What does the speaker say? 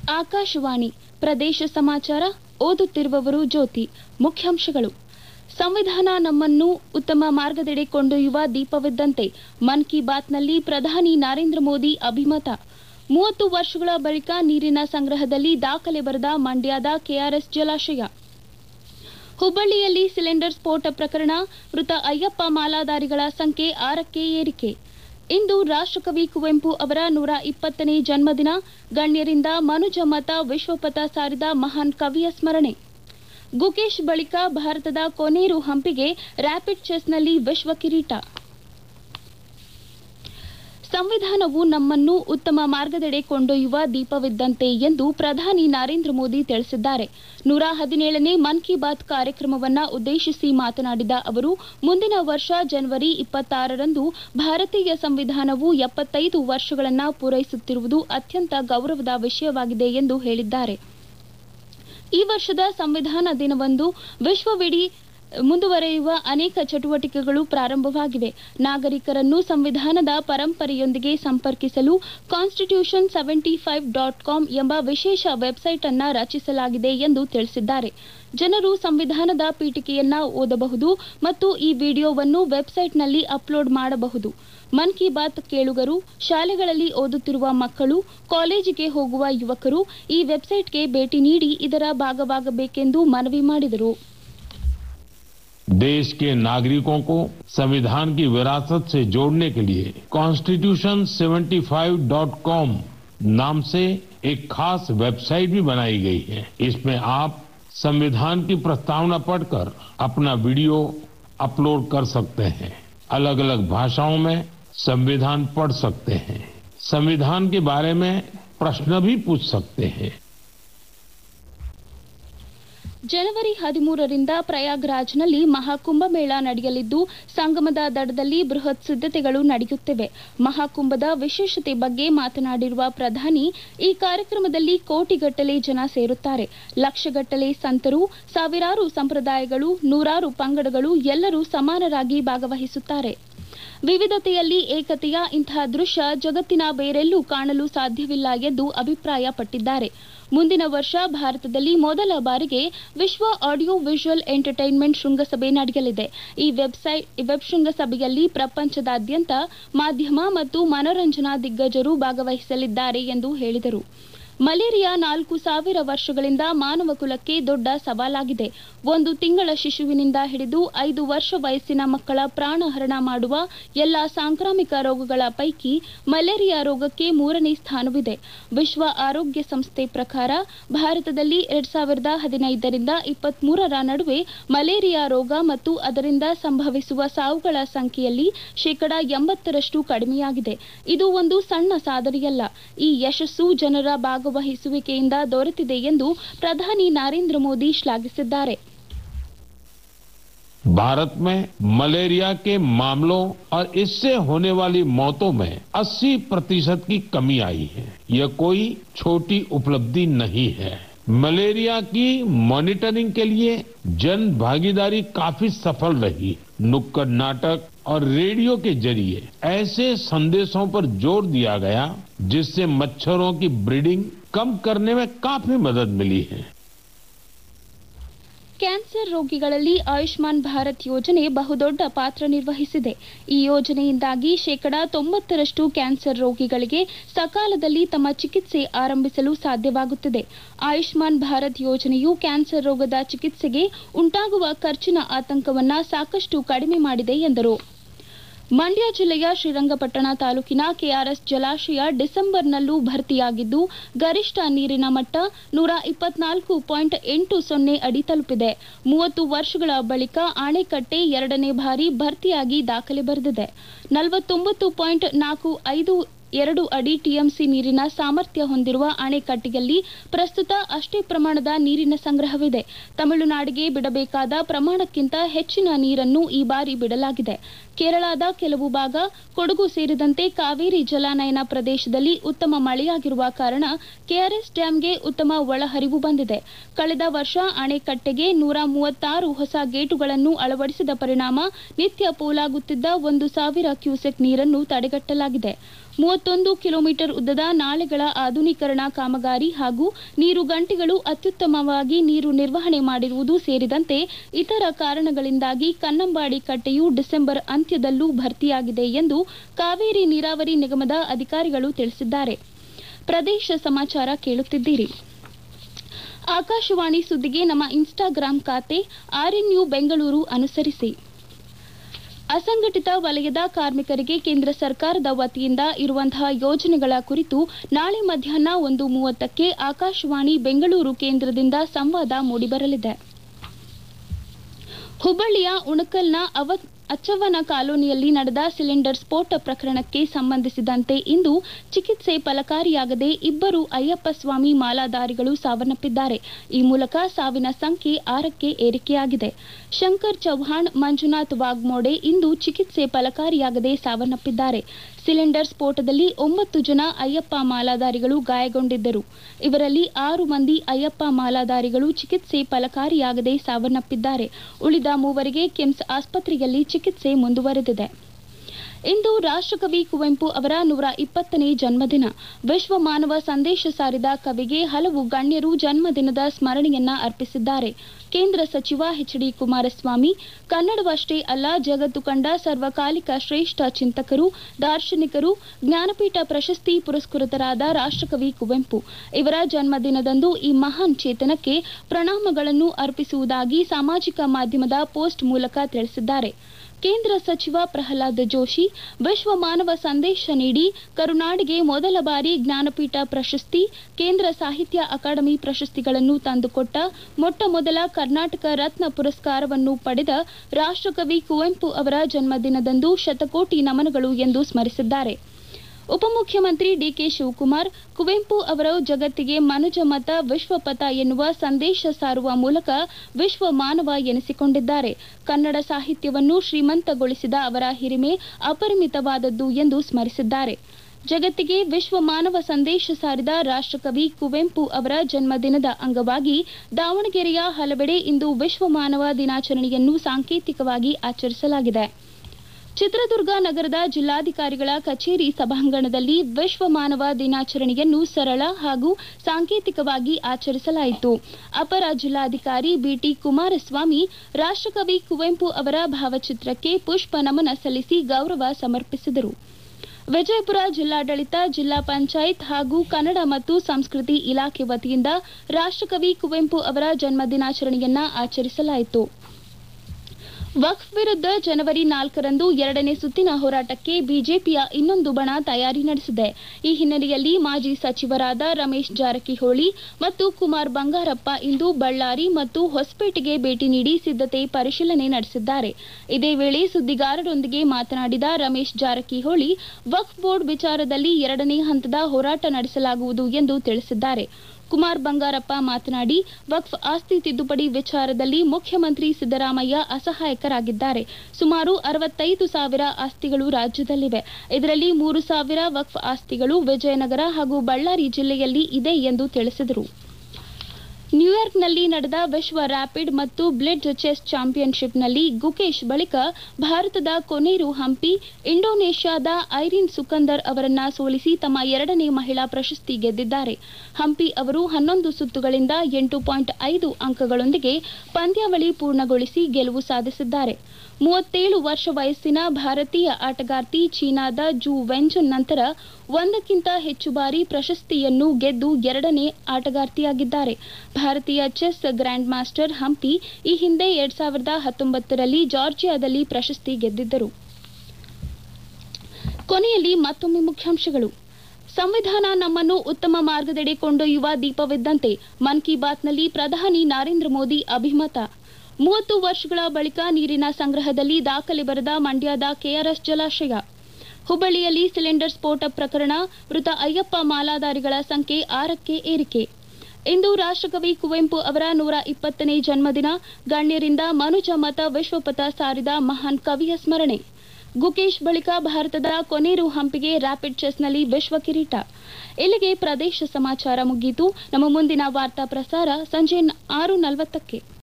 ಆಕಾಶವಾಣಿ ಪ್ರದೇಶ ಸಮಾಚಾರ ಓದುತ್ತಿರುವವರು ಜ್ಯೋತಿ ಮುಖ್ಯಾಂಶಗಳು ಸಂವಿಧಾನ ನಮ್ಮನ್ನು ಉತ್ತಮ ಮಾರ್ಗದೆಡೆ ಕೊಂಡೊಯ್ಯುವ ದೀಪವಿದ್ದಂತೆ ಮನ್ ಕಿ ಬಾತ್ನಲ್ಲಿ ಪ್ರಧಾನಿ ನರೇಂದ್ರ ಮೋದಿ ಅಭಿಮತ ಮೂವತ್ತು ವರ್ಷಗಳ ಬಳಿಕ ನೀರಿನ ಸಂಗ್ರಹದಲ್ಲಿ ದಾಖಲೆ ಬರೆದ ಮಂಡ್ಯದ ಕೆಆರ್ಎಸ್ ಜಲಾಶಯ ಹುಬ್ಬಳ್ಳಿಯಲ್ಲಿ ಸಿಲಿಂಡರ್ ಸ್ಫೋಟ ಪ್ರಕರಣ ಮೃತ ಅಯ್ಯಪ್ಪ ಮಾಲಾಧಾರಿಗಳ ಸಂಖ್ಯೆ ಆರಕ್ಕೆ ಏರಿಕೆ ಇಂದು ರಾಷ್ಟ್ರಕವಿ ಕುವೆಂಪು ಅವರ ನೂರ ಇಪ್ಪತ್ತನೇ ಜನ್ಮದಿನ ಗಣ್ಯರಿಂದ ಮನುಜ ಮತ ವಿಶ್ವಪಥ ಸಾರಿದ ಮಹಾನ್ ಕವಿಯ ಸ್ಮರಣೆ ಗುಕೇಶ್ ಬಳಿಕ ಭಾರತದ ಕೊನೇರು ಹಂಪಿಗೆ ರ್ಯಾಪಿಡ್ ಚೆಸ್ನಲ್ಲಿ ವಿಶ್ವ ಕಿರೀಟ ಸಂವಿಧಾನವು ನಮ್ಮನ್ನು ಉತ್ತಮ ಮಾರ್ಗದೆಡೆ ಕೊಂಡೊಯ್ಯುವ ದೀಪವಿದ್ದಂತೆ ಎಂದು ಪ್ರಧಾನಿ ನರೇಂದ್ರ ಮೋದಿ ತಿಳಿಸಿದ್ದಾರೆ ನೂರ ಹದಿನೇಳನೇ ಮನ್ ಕಿ ಬಾತ್ ಕಾರ್ಯಕ್ರಮವನ್ನ ಉದ್ದೇಶಿಸಿ ಮಾತನಾಡಿದ ಅವರು ಮುಂದಿನ ವರ್ಷ ಜನವರಿ ಇಪ್ಪತ್ತಾರರಂದು ಭಾರತೀಯ ಸಂವಿಧಾನವು ಎಪ್ಪತ್ತೈದು ವರ್ಷಗಳನ್ನ ಪೂರೈಸುತ್ತಿರುವುದು ಅತ್ಯಂತ ಗೌರವದ ವಿಷಯವಾಗಿದೆ ಎಂದು ಹೇಳಿದ್ದಾರೆ ಈ ವರ್ಷದ ಸಂವಿಧಾನ ದಿನವಂದು ವಿಶ್ವವಿಡೀ ಮುಂದುವರೆಯುವ ಅನೇಕ ಚಟುವಟಿಕೆಗಳು ಪ್ರಾರಂಭವಾಗಿವೆ ನಾಗರಿಕರನ್ನು ಸಂವಿಧಾನದ ಪರಂಪರೆಯೊಂದಿಗೆ ಸಂಪರ್ಕಿಸಲು constitution seventy five dot com ಎಂಬ ವಿಶೇಷ ವೆಬ್ಸೈಟ್ ಅನ್ನ ರಚಿಸಲಾಗಿದೆ ಎಂದು ತಿಳಿಸಿದ್ದಾರೆ ಜನರು ಸಂವಿಧಾನದ ಪೀಠಿಕೆಯನ್ನ ಓದಬಹುದು ಮತ್ತು ಈ ವಿಡಿಯೋವನ್ನು ವೆಬ್ಸೈಟ್ನಲ್ಲಿ ಅಪ್ಲೋಡ್ ಮಾಡಬಹುದು ಮನ್ ಕಿ ಬಾತ್ ಕೇಳುಗರು ಶಾಲೆಗಳಲ್ಲಿ ಓದುತ್ತಿರುವ ಮಕ್ಕಳು ಕಾಲೇಜಿಗೆ ಹೋಗುವ ಯುವಕರು ಈ ವೆಬ್ಸೈಟ್ಗೆ ಭೇಟಿ ನೀಡಿ ಇದರ ಭಾಗವಾಗಬೇಕೆಂದು ಮನವಿ ಮಾಡಿದರು देश के नागरिकों को संविधान की विरासत से जोड़ने के लिए कॉन्स्टिट्यूशन 75.com नाम से एक खास वेबसाइट भी बनाई गई है इसमें आप संविधान की प्रस्तावना पढ़कर अपना वीडियो अपलोड कर सकते हैं अलग अलग भाषाओं में संविधान पढ़ सकते हैं संविधान के बारे में प्रश्न भी पूछ सकते हैं ಜನವರಿ ಹದಿಮೂರರಿಂದ ಪ್ರಯಾಗ್ರಾಜ್ನಲ್ಲಿ ಮಹಾಕುಂಭಮೇಳ ನಡೆಯಲಿದ್ದು ಸಂಗಮದ ದಡದಲ್ಲಿ ಬೃಹತ್ ಸಿದ್ಧತೆಗಳು ನಡೆಯುತ್ತಿವೆ ಮಹಾಕುಂಭದ ವಿಶೇಷತೆ ಬಗ್ಗೆ ಮಾತನಾಡಿರುವ ಪ್ರಧಾನಿ ಈ ಕಾರ್ಯಕ್ರಮದಲ್ಲಿ ಕೋಟಿಗಟ್ಟಲೆ ಜನ ಸೇರುತ್ತಾರೆ ಲಕ್ಷಗಟ್ಟಲೆ ಸಂತರು ಸಾವಿರಾರು ಸಂಪ್ರದಾಯಗಳು ನೂರಾರು ಪಂಗಡಗಳು ಎಲ್ಲರೂ ಸಮಾನರಾಗಿ ಭಾಗವಹಿಸುತ್ತಾರೆ ವಿವಿಧತೆಯಲ್ಲಿ ಏಕತೆಯ ಇಂತಹ ದೃಶ್ಯ ಜಗತ್ತಿನ ಬೇರೆಲ್ಲೂ ಕಾಣಲು ಸಾಧ್ಯವಿಲ್ಲ ಎಂದು ಅಭಿಪ್ರಾಯಪಟ್ಟಿದ್ದಾರೆ ಮುಂದಿನ ವರ್ಷ ಭಾರತದಲ್ಲಿ ಮೊದಲ ಬಾರಿಗೆ ವಿಶ್ವ ಆಡಿಯೋ ವಿಜುವಲ್ ಎಂಟರ್ಟೈನ್ಮೆಂಟ್ ಶೃಂಗಸಭೆ ನಡೆಯಲಿದೆ ಈ ವೆಬ್ಸೈಟ್ ವೆಬ್ ಶೃಂಗಸಭೆಯಲ್ಲಿ ಪ್ರಪಂಚದಾದ್ಯಂತ ಮಾಧ್ಯಮ ಮತ್ತು ಮನೋರಂಜನಾ ದಿಗ್ಗಜರು ಭಾಗವಹಿಸಲಿದ್ದಾರೆ ಎಂದು ಹೇಳಿದರು ಮಲೇರಿಯಾ ನಾಲ್ಕು ಸಾವಿರ ವರ್ಷಗಳಿಂದ ಮಾನವ ಕುಲಕ್ಕೆ ದೊಡ್ಡ ಸವಾಲಾಗಿದೆ ಒಂದು ತಿಂಗಳ ಶಿಶುವಿನಿಂದ ಹಿಡಿದು ಐದು ವರ್ಷ ವಯಸ್ಸಿನ ಮಕ್ಕಳ ಪ್ರಾಣಹರಣ ಮಾಡುವ ಎಲ್ಲ ಸಾಂಕ್ರಾಮಿಕ ರೋಗಗಳ ಪೈಕಿ ಮಲೇರಿಯಾ ರೋಗಕ್ಕೆ ಮೂರನೇ ಸ್ಥಾನವಿದೆ ವಿಶ್ವ ಆರೋಗ್ಯ ಸಂಸ್ಥೆ ಪ್ರಕಾರ ಭಾರತದಲ್ಲಿ ಎರಡ್ ಸಾವಿರದ ಹದಿನೈದರಿಂದ ಇಪ್ಪತ್ಮೂರರ ನಡುವೆ ಮಲೇರಿಯಾ ರೋಗ ಮತ್ತು ಅದರಿಂದ ಸಂಭವಿಸುವ ಸಾವುಗಳ ಸಂಖ್ಯೆಯಲ್ಲಿ ಶೇಕಡಾ ಎಂಬತ್ತರಷ್ಟು ಕಡಿಮೆಯಾಗಿದೆ ಇದು ಒಂದು ಸಣ್ಣ ಸಾಧನೆಯಲ್ಲ ಈ ಯಶಸ್ಸು ಜನರ ಭಾಗವಹಿಸುವಿಕೆಯಿಂದ ದೊರೆತಿದೆ ಎಂದು ಪ್ರಧಾನಿ ನರೇಂದ್ರ ಮೋದಿ ಶ್ಲಾಘಿಸಿದ್ದಾರೆ भारत में मलेरिया के मामलों और इससे होने वाली मौतों में 80 प्रतिशत की कमी आई है यह कोई छोटी उपलब्धि नहीं है मलेरिया की मॉनिटरिंग के लिए जन भागीदारी काफी सफल रही नुक्कड़ नाटक और रेडियो के जरिए ऐसे संदेशों पर जोर दिया गया जिससे मच्छरों की ब्रीडिंग कम करने में काफी मदद मिली है ಕ್ಯಾನ್ಸರ್ ರೋಗಿಗಳಲ್ಲಿ ಆಯುಷ್ಮಾನ್ ಭಾರತ್ ಯೋಜನೆ ಬಹುದೊಡ್ಡ ಪಾತ್ರ ನಿರ್ವಹಿಸಿದೆ ಈ ಯೋಜನೆಯಿಂದಾಗಿ ಶೇಕಡಾ ತೊಂಬತ್ತರಷ್ಟು ಕ್ಯಾನ್ಸರ್ ರೋಗಿಗಳಿಗೆ ಸಕಾಲದಲ್ಲಿ ತಮ್ಮ ಚಿಕಿತ್ಸೆ ಆರಂಭಿಸಲು ಸಾಧ್ಯವಾಗುತ್ತಿದೆ ಆಯುಷ್ಮಾನ್ ಭಾರತ್ ಯೋಜನೆಯು ಕ್ಯಾನ್ಸರ್ ರೋಗದ ಚಿಕಿತ್ಸೆಗೆ ಉಂಟಾಗುವ ಖರ್ಚಿನ ಆತಂಕವನ್ನ ಸಾಕಷ್ಟು ಕಡಿಮೆ ಮಾಡಿದೆ ಎಂದರು ಮಂಡ್ಯ ಜಿಲ್ಲೆಯ ಶ್ರೀರಂಗಪಟ್ಟಣ ತಾಲೂಕಿನ ಕೆಆರ್ಎಸ್ ಜಲಾಶಯ ಡಿಸೆಂಬರ್ನಲ್ಲೂ ಭರ್ತಿಯಾಗಿದ್ದು ಗರಿಷ್ಠ ನೀರಿನ ಮಟ್ಟ ನೂರ ಇಪ್ಪತ್ನಾಲ್ಕು ಪಾಯಿಂಟ್ ಎಂಟು ಸೊನ್ನೆ ಅಡಿ ತಲುಪಿದೆ ಮೂವತ್ತು ವರ್ಷಗಳ ಬಳಿಕ ಅಣೆಕಟ್ಟೆ ಎರಡನೇ ಬಾರಿ ಭರ್ತಿಯಾಗಿ ದಾಖಲೆ ಬರೆದಿದೆ ನಲವತ್ತೊಂಬತ್ತು ಪಾಯಿಂಟ್ ನಾಲ್ಕು ಐದು ಎರಡು ಅಡಿ ಟಿಎಂಸಿ ನೀರಿನ ಸಾಮರ್ಥ್ಯ ಹೊಂದಿರುವ ಅಣೆಕಟ್ಟೆಯಲ್ಲಿ ಪ್ರಸ್ತುತ ಅಷ್ಟೇ ಪ್ರಮಾಣದ ನೀರಿನ ಸಂಗ್ರಹವಿದೆ ತಮಿಳುನಾಡಿಗೆ ಬಿಡಬೇಕಾದ ಪ್ರಮಾಣಕ್ಕಿಂತ ಹೆಚ್ಚಿನ ನೀರನ್ನು ಈ ಬಾರಿ ಬಿಡಲಾಗಿದೆ ಕೇರಳದ ಕೆಲವು ಭಾಗ ಕೊಡಗು ಸೇರಿದಂತೆ ಕಾವೇರಿ ಜಲಾನಯನ ಪ್ರದೇಶದಲ್ಲಿ ಉತ್ತಮ ಮಳೆಯಾಗಿರುವ ಕಾರಣ ಕೆಆರ್ಎಸ್ ಡ್ಯಾಂಗೆ ಉತ್ತಮ ಒಳಹರಿವು ಬಂದಿದೆ ಕಳೆದ ವರ್ಷ ಅಣೆಕಟ್ಟೆಗೆ ನೂರ ಮೂವತ್ತಾರು ಹೊಸ ಗೇಟುಗಳನ್ನು ಅಳವಡಿಸಿದ ಪರಿಣಾಮ ನಿತ್ಯ ಪೋಲಾಗುತ್ತಿದ್ದ ಒಂದು ಸಾವಿರ ಕ್ಯೂಸೆಕ್ ನೀರನ್ನು ತಡೆಗಟ್ಟಲಾಗಿದೆ ಮೂವತ್ತೊಂದು ಕಿಲೋಮೀಟರ್ ಉದ್ದದ ನಾಲೆಗಳ ಆಧುನೀಕರಣ ಕಾಮಗಾರಿ ಹಾಗೂ ನೀರು ಗಂಟೆಗಳು ಅತ್ಯುತ್ತಮವಾಗಿ ನೀರು ನಿರ್ವಹಣೆ ಮಾಡಿರುವುದು ಸೇರಿದಂತೆ ಇತರ ಕಾರಣಗಳಿಂದಾಗಿ ಕನ್ನಂಬಾಡಿ ಕಟ್ಟೆಯು ಡಿಸೆಂಬರ್ ಅಂತ್ಯದಲ್ಲೂ ಭರ್ತಿಯಾಗಿದೆ ಎಂದು ಕಾವೇರಿ ನೀರಾವರಿ ನಿಗಮದ ಅಧಿಕಾರಿಗಳು ತಿಳಿಸಿದ್ದಾರೆ ಪ್ರದೇಶ ಸಮಾಚಾರ ಕೇಳುತ್ತಿದ್ದೀರಿ ಆಕಾಶವಾಣಿ ಸುದ್ದಿಗೆ ನಮ್ಮ ಇನ್ಸ್ಟಾಗ್ರಾಂ ಖಾತೆ ಆರ್ಎನ್ಯು ಬೆಂಗಳೂರು ಅನುಸರಿಸಿ ಅಸಂಘಟಿತ ವಲಯದ ಕಾರ್ಮಿಕರಿಗೆ ಕೇಂದ್ರ ಸರ್ಕಾರದ ವತಿಯಿಂದ ಇರುವಂತಹ ಯೋಜನೆಗಳ ಕುರಿತು ನಾಳೆ ಮಧ್ಯಾಹ್ನ ಒಂದು ಮೂವತ್ತಕ್ಕೆ ಆಕಾಶವಾಣಿ ಬೆಂಗಳೂರು ಕೇಂದ್ರದಿಂದ ಸಂವಾದ ಮೂಡಿಬರಲಿದೆ ಹುಬ್ಬಳ್ಳಿಯ ಉಣಕಲ್ನ ಅವ ಅಚ್ಚವ್ವನ ಕಾಲೋನಿಯಲ್ಲಿ ನಡೆದ ಸಿಲಿಂಡರ್ ಸ್ಫೋಟ ಪ್ರಕರಣಕ್ಕೆ ಸಂಬಂಧಿಸಿದಂತೆ ಇಂದು ಚಿಕಿತ್ಸೆ ಫಲಕಾರಿಯಾಗದೆ ಇಬ್ಬರು ಅಯ್ಯಪ್ಪ ಸ್ವಾಮಿ ಮಾಲಾಧಾರಿಗಳು ಸಾವನ್ನಪ್ಪಿದ್ದಾರೆ ಈ ಮೂಲಕ ಸಾವಿನ ಸಂಖ್ಯೆ ಆರಕ್ಕೆ ಏರಿಕೆಯಾಗಿದೆ ಶಂಕರ್ ಚೌಹಾಣ್ ಮಂಜುನಾಥ್ ವಾಗ್ಮೋಡೆ ಇಂದು ಚಿಕಿತ್ಸೆ ಫಲಕಾರಿಯಾಗದೆ ಸಾವನ್ನಪ್ಪಿದ್ದಾರೆ ಸಿಲಿಂಡರ್ ಸ್ಫೋಟದಲ್ಲಿ ಒಂಬತ್ತು ಜನ ಅಯ್ಯಪ್ಪ ಮಾಲಾಧಾರಿಗಳು ಗಾಯಗೊಂಡಿದ್ದರು ಇವರಲ್ಲಿ ಆರು ಮಂದಿ ಅಯ್ಯಪ್ಪ ಮಾಲಾಧಾರಿಗಳು ಚಿಕಿತ್ಸೆ ಫಲಕಾರಿಯಾಗದೆ ಸಾವನ್ನಪ್ಪಿದ್ದಾರೆ ಉಳಿದ ಮೂವರಿಗೆ ಕಿಮ್ಸ್ ಆಸ್ಪತ್ರೆಯಲ್ಲಿ ಚಿಕಿತ್ಸೆ ಮುಂದುವರೆದಿದೆ ಇಂದು ರಾಷ್ಟ್ರಕವಿ ಕುವೆಂಪು ಅವರ ನೂರ ಇಪ್ಪತ್ತನೇ ಜನ್ಮದಿನ ವಿಶ್ವ ಮಾನವ ಸಂದೇಶ ಸಾರಿದ ಕವಿಗೆ ಹಲವು ಗಣ್ಯರು ಜನ್ಮದಿನದ ಸ್ಮರಣೆಯನ್ನ ಅರ್ಪಿಸಿದ್ದಾರೆ ಕೇಂದ್ರ ಸಚಿವ ಎಚ್ ಡಿ ಕುಮಾರಸ್ವಾಮಿ ಕನ್ನಡವಷ್ಟೇ ಅಲ್ಲ ಜಗತ್ತು ಕಂಡ ಸರ್ವಕಾಲಿಕ ಶ್ರೇಷ್ಠ ಚಿಂತಕರು ದಾರ್ಶನಿಕರು ಜ್ಞಾನಪೀಠ ಪ್ರಶಸ್ತಿ ಪುರಸ್ಕೃತರಾದ ರಾಷ್ಟ್ರಕವಿ ಕುವೆಂಪು ಇವರ ಜನ್ಮದಿನದಂದು ಈ ಮಹಾನ್ ಚೇತನಕ್ಕೆ ಪ್ರಣಾಮಗಳನ್ನು ಅರ್ಪಿಸುವುದಾಗಿ ಸಾಮಾಜಿಕ ಮಾಧ್ಯಮದ ಪೋಸ್ಟ್ ಮೂಲಕ ತಿಳಿಸಿದ್ದಾರೆ ಕೇಂದ್ರ ಸಚಿವ ಪ್ರಹ್ಲಾದ್ ಜೋಶಿ ವಿಶ್ವ ಮಾನವ ಸಂದೇಶ ನೀಡಿ ಕರುನಾಡಿಗೆ ಮೊದಲ ಬಾರಿ ಜ್ಞಾನಪೀಠ ಪ್ರಶಸ್ತಿ ಕೇಂದ್ರ ಸಾಹಿತ್ಯ ಅಕಾಡೆಮಿ ಪ್ರಶಸ್ತಿಗಳನ್ನು ತಂದುಕೊಟ್ಟ ಮೊಟ್ಟ ಮೊದಲ ಕರ್ನಾಟಕ ರತ್ನ ಪುರಸ್ಕಾರವನ್ನು ಪಡೆದ ರಾಷ್ಟ್ರಕವಿ ಕುವೆಂಪು ಅವರ ಜನ್ಮದಿನದಂದು ಶತಕೋಟಿ ನಮನಗಳು ಎಂದು ಸ್ಮರಿಸಿದ್ದಾರೆ ಉಪಮುಖ್ಯಮಂತ್ರಿ ಡಿಕೆ ಶಿವಕುಮಾರ್ ಕುವೆಂಪು ಅವರು ಜಗತ್ತಿಗೆ ಮನುಜ ಮತ ವಿಶ್ವಪಥ ಎನ್ನುವ ಸಂದೇಶ ಸಾರುವ ಮೂಲಕ ವಿಶ್ವ ಮಾನವ ಎನಿಸಿಕೊಂಡಿದ್ದಾರೆ ಕನ್ನಡ ಸಾಹಿತ್ಯವನ್ನು ಶ್ರೀಮಂತಗೊಳಿಸಿದ ಅವರ ಹಿರಿಮೆ ಅಪರಿಮಿತವಾದದ್ದು ಎಂದು ಸ್ಮರಿಸಿದ್ದಾರೆ ಜಗತ್ತಿಗೆ ವಿಶ್ವ ಮಾನವ ಸಂದೇಶ ಸಾರಿದ ರಾಷ್ಟ್ರಕವಿ ಕುವೆಂಪು ಅವರ ಜನ್ಮದಿನದ ಅಂಗವಾಗಿ ದಾವಣಗೆರೆಯ ಹಲವೆಡೆ ಇಂದು ವಿಶ್ವ ಮಾನವ ದಿನಾಚರಣೆಯನ್ನು ಸಾಂಕೇತಿಕವಾಗಿ ಆಚರಿಸಲಾಗಿದೆ ಚಿತ್ರದುರ್ಗ ನಗರದ ಜಿಲ್ಲಾಧಿಕಾರಿಗಳ ಕಚೇರಿ ಸಭಾಂಗಣದಲ್ಲಿ ವಿಶ್ವ ಮಾನವ ದಿನಾಚರಣೆಯನ್ನು ಸರಳ ಹಾಗೂ ಸಾಂಕೇತಿಕವಾಗಿ ಆಚರಿಸಲಾಯಿತು ಅಪರ ಜಿಲ್ಲಾಧಿಕಾರಿ ಬಿಟಿ ಕುಮಾರಸ್ವಾಮಿ ರಾಷ್ಟ್ರಕವಿ ಕುವೆಂಪು ಅವರ ಭಾವಚಿತ್ರಕ್ಕೆ ಪುಷ್ಪ ನಮನ ಸಲ್ಲಿಸಿ ಗೌರವ ಸಮರ್ಪಿಸಿದರು ವಿಜಯಪುರ ಜಿಲ್ಲಾಡಳಿತ ಜಿಲ್ಲಾ ಪಂಚಾಯತ್ ಹಾಗೂ ಕನ್ನಡ ಮತ್ತು ಸಂಸ್ಕೃತಿ ಇಲಾಖೆ ವತಿಯಿಂದ ರಾಷ್ಟ್ರಕವಿ ಕುವೆಂಪು ಅವರ ಜನ್ಮದಿನಾಚರಣೆಯನ್ನ ಆಚರಿಸಲಾಯಿತು ವಕ್ಫ್ ವಿರುದ್ಧ ಜನವರಿ ನಾಲ್ಕರಂದು ಎರಡನೇ ಸುತ್ತಿನ ಹೋರಾಟಕ್ಕೆ ಬಿಜೆಪಿಯ ಇನ್ನೊಂದು ಬಣ ತಯಾರಿ ನಡೆಸಿದೆ ಈ ಹಿನ್ನೆಲೆಯಲ್ಲಿ ಮಾಜಿ ಸಚಿವರಾದ ರಮೇಶ್ ಜಾರಕಿಹೊಳಿ ಮತ್ತು ಕುಮಾರ್ ಬಂಗಾರಪ್ಪ ಇಂದು ಬಳ್ಳಾರಿ ಮತ್ತು ಹೊಸಪೇಟೆಗೆ ಭೇಟಿ ನೀಡಿ ಸಿದ್ಧತೆ ಪರಿಶೀಲನೆ ನಡೆಸಿದ್ದಾರೆ ಇದೇ ವೇಳೆ ಸುದ್ದಿಗಾರರೊಂದಿಗೆ ಮಾತನಾಡಿದ ರಮೇಶ್ ಜಾರಕಿಹೊಳಿ ವಕ್ಫ್ ಬೋರ್ಡ್ ವಿಚಾರದಲ್ಲಿ ಎರಡನೇ ಹಂತದ ಹೋರಾಟ ನಡೆಸಲಾಗುವುದು ಎಂದು ತಿಳಿಸಿದ್ದಾರೆ ಕುಮಾರ್ ಬಂಗಾರಪ್ಪ ಮಾತನಾಡಿ ವಕ್ಫ್ ಆಸ್ತಿ ತಿದ್ದುಪಡಿ ವಿಚಾರದಲ್ಲಿ ಮುಖ್ಯಮಂತ್ರಿ ಸಿದ್ದರಾಮಯ್ಯ ಅಸಹಾಯಕರಾಗಿದ್ದಾರೆ ಸುಮಾರು ಅರವತ್ತೈದು ಸಾವಿರ ಆಸ್ತಿಗಳು ರಾಜ್ಯದಲ್ಲಿವೆ ಇದರಲ್ಲಿ ಮೂರು ಸಾವಿರ ವಕ್ಫ್ ಆಸ್ತಿಗಳು ವಿಜಯನಗರ ಹಾಗೂ ಬಳ್ಳಾರಿ ಜಿಲ್ಲೆಯಲ್ಲಿ ಇದೆ ಎಂದು ತಿಳಿಸಿದರು ನ್ಯೂಯಾರ್ಕ್ನಲ್ಲಿ ನಡೆದ ವಿಶ್ವ ರ್ಯಾಪಿಡ್ ಮತ್ತು ಬ್ಲಿಡ್ ಚೆಸ್ ಚಾಂಪಿಯನ್ಶಿಪ್ನಲ್ಲಿ ಗುಕೇಶ್ ಬಳಿಕ ಭಾರತದ ಕೊನೇರು ಹಂಪಿ ಇಂಡೋನೇಷ್ಯಾದ ಐರಿನ್ ಸುಕಂದರ್ ಅವರನ್ನ ಸೋಲಿಸಿ ತಮ್ಮ ಎರಡನೇ ಮಹಿಳಾ ಪ್ರಶಸ್ತಿ ಗೆದ್ದಿದ್ದಾರೆ ಹಂಪಿ ಅವರು ಹನ್ನೊಂದು ಸುತ್ತುಗಳಿಂದ ಎಂಟು ಪಾಯಿಂಟ್ ಐದು ಅಂಕಗಳೊಂದಿಗೆ ಪಂದ್ಯಾವಳಿ ಪೂರ್ಣಗೊಳಿಸಿ ಗೆಲುವು ಸಾಧಿಸಿದ್ದಾರೆ ಮೂವತ್ತೇಳು ವರ್ಷ ವಯಸ್ಸಿನ ಭಾರತೀಯ ಆಟಗಾರ್ತಿ ಚೀನಾದ ಜೂ ವೆಂಜನ್ ನಂತರ ಒಂದಕ್ಕಿಂತ ಹೆಚ್ಚು ಬಾರಿ ಪ್ರಶಸ್ತಿಯನ್ನು ಗೆದ್ದು ಎರಡನೇ ಆಟಗಾರ್ತಿಯಾಗಿದ್ದಾರೆ ಭಾರತೀಯ ಚೆಸ್ ಗ್ರ್ಯಾಂಡ್ ಮಾಸ್ಟರ್ ಹಂಪಿ ಈ ಹಿಂದೆ ಎರಡ್ ಸಾವಿರದ ಹತ್ತೊಂಬತ್ತರಲ್ಲಿ ಜಾರ್ಜಿಯಾದಲ್ಲಿ ಪ್ರಶಸ್ತಿ ಗೆದ್ದಿದ್ದರು ಕೊನೆಯಲ್ಲಿ ಮತ್ತೊಮ್ಮೆ ಮುಖ್ಯಾಂಶಗಳು ಸಂವಿಧಾನ ನಮ್ಮನ್ನು ಉತ್ತಮ ಮಾರ್ಗದೆಡೆ ಕೊಂಡೊಯ್ಯುವ ದೀಪವಿದ್ದಂತೆ ಮನ್ ಕಿ ಬಾತ್ನಲ್ಲಿ ಪ್ರಧಾನಿ ನರೇಂದ್ರ ಮೋದಿ ಅಭಿಮತ ಮೂವತ್ತು ವರ್ಷಗಳ ಬಳಿಕ ನೀರಿನ ಸಂಗ್ರಹದಲ್ಲಿ ದಾಖಲೆ ಬರೆದ ಮಂಡ್ಯದ ಕೆಆರ್ಎಸ್ ಜಲಾಶಯ ಹುಬ್ಬಳ್ಳಿಯಲ್ಲಿ ಸಿಲಿಂಡರ್ ಸ್ಫೋಟ ಪ್ರಕರಣ ಮೃತ ಅಯ್ಯಪ್ಪ ಮಾಲಾಧಾರಿಗಳ ಸಂಖ್ಯೆ ಆರಕ್ಕೆ ಏರಿಕೆ ಇಂದು ರಾಷ್ಟ್ರಕವಿ ಕುವೆಂಪು ಅವರ ನೂರ ಇಪ್ಪತ್ತನೇ ಜನ್ಮದಿನ ಗಣ್ಯರಿಂದ ಮನುಜ ಮತ ವಿಶ್ವಪಥ ಸಾರಿದ ಮಹಾನ್ ಕವಿಯ ಸ್ಮರಣೆ ಗುಕೇಶ್ ಬಳಿಕ ಭಾರತದ ಕೊನೇರು ಹಂಪಿಗೆ ರ್ಯಾಪಿಡ್ ಚೆಸ್ನಲ್ಲಿ ವಿಶ್ವ ಕಿರೀಟ ಇಲ್ಲಿಗೆ ಪ್ರದೇಶ ಸಮಾಚಾರ ಮುಗಿಯಿತು ನಮ್ಮ ಮುಂದಿನ ವಾರ್ತಾ ಪ್ರಸಾರ ಸಂಜೆ ಆರು ನಲವತ್ತಕ್ಕೆ